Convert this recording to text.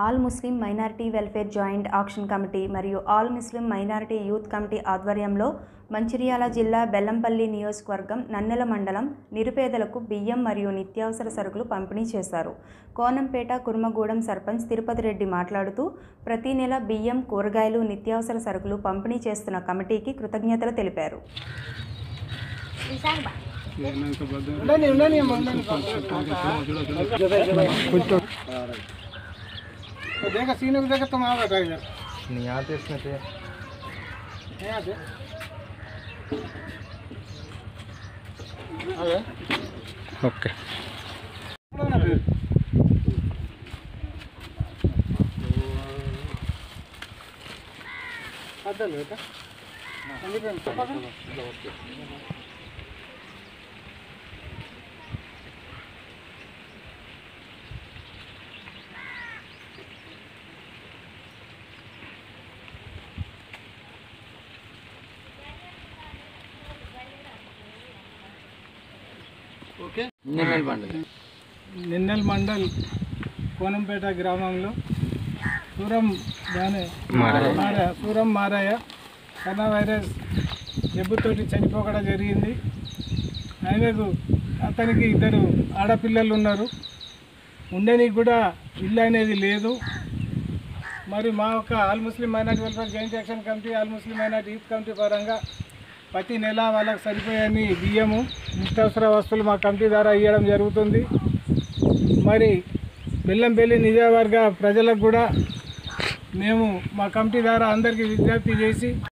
all Muslim minority welfare joint action committee మరియు all Muslim minority youth committee ఆధ్వర్యంలో మంచిర్యాల జిల్లా బెల్లంపల్లి నియోజకవర్గం నన్నెల మండలం నిరుపేదలకు బియ్యం మరియు నిత్యావసర సరుకులు పంపిణీ చేశారు కోనంపేట కుర్మగూడెం సర్పంచ్ తిరుపతి రెడ్డి మాట్లాడుతూ ప్రతి నెల బియ్యం కూరగాయలు నిత్యావసర సరుకులు పంపిణీ చేస్తున్న కమిటీకి కృతజ్ఞతలు తెలిపారు ఉండని ఉండని అమ్మ, ఉండని కొంచెం देखा सीने को देखा तुम आओगे ड्राइवर नहीं आते इसमें थे यहाँ से आ गए ओके पकड़ो ना फिर అద్దలు బేటా అందుకని పక్కన ఓకే నిన్నెల్ మండల్ కోనంపేట గ్రామంలో సూరం దాని మారయ్య సూరం మారయ్య కరోనా వైరస్ జబ్బుతోటి చనిపోకడం జరిగింది ఆయనకు అతనికి ఇద్దరు ఆడపిల్లలు ఉన్నారు ఉండడానికి కూడా ఇల్లు అనేది లేదు మరి మా యొక్క all Muslim minority welfare joint action committee all Muslim minority youth committee పరంగా ప్రతి నెల వాళ్ళకి సరిపోయని బియ్యము నిత్యావసర వస్తువులు మా కమిటీ ద్వారా ఇవ్వడం జరుగుతుంది మరి బెల్లంపల్లి నిజవర్గ ప్రజలకు కూడా మేము మా కమిటీ ద్వారా అందరికీ విజ్ఞప్తి చేసి